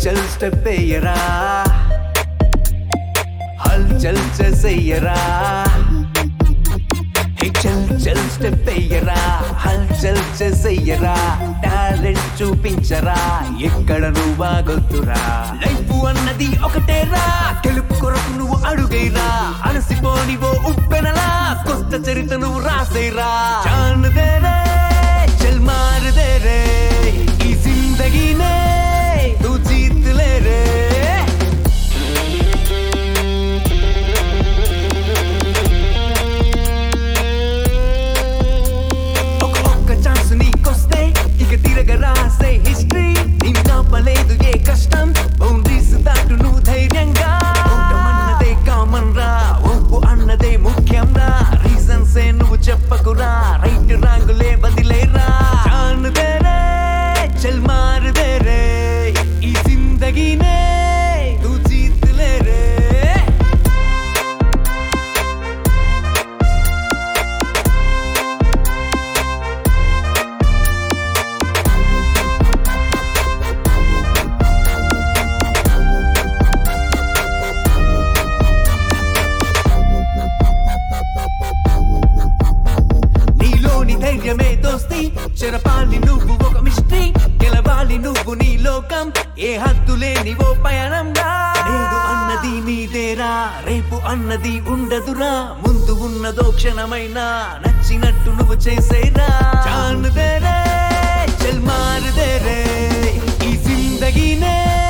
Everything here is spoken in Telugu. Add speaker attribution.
Speaker 1: చల్ స్టెప్ వేయరా హల్ చల్ చేసెయ్యరా హే చల్ చల్ స్టెప్ వేయరా హల్ చల్ చేసెయ్యరా టాలెంట్ చూపించరా ఎక్కడ నువ్వు బాగొద్దురా లైఫ్ అన్నది ఒకటేరా గెలుపు కొరకు నువ్వు అడుగైరా అలసిపోని ఓ ఉప్పెనలా కొత్త చరిత్ర నువ్వు రాసేరా చాన్ దేరే చల్ మార్ దేరే ఈ జిందగీనే తూ జీత్ లే రే ఒక ఒక్క ఛాన్స్ నీకొస్తే ఇక తిరగ రాసే హిస్టరీ ఇంకా పలేదు ఏ కష్టం బౌండరీస్ దాటు నువ్వు ధైర్యంగా ఓటమన్నదే కామన్ రా ఒప్పు అన్నదే ముఖ్యం రా రీజన్స్ ఏ నువ్వు చెప్పకురా రైట్ రాంగులే బదిలేరా జాన్ దేరే చల్ మార్ దేరే ఈ జిందగీనే తూ జీత్ లే రే నీలోని ధైర్యమే దోస్తి చెరపాలి నువ్వు ఒక మిస్టరీ గెలవాలి నువ్వు నీ లోకం ఏ హద్దు లేని ఓ పయనంగా నేడు అన్నది నీదేరా రేపు అన్నది ఉండదురా ముందు ఉన్నదో క్షణమైనా నచ్చినట్టు నువ్వు చేసేరా చాన్ దేరే చల్ మార్ దేరే ఈ జిందగీనే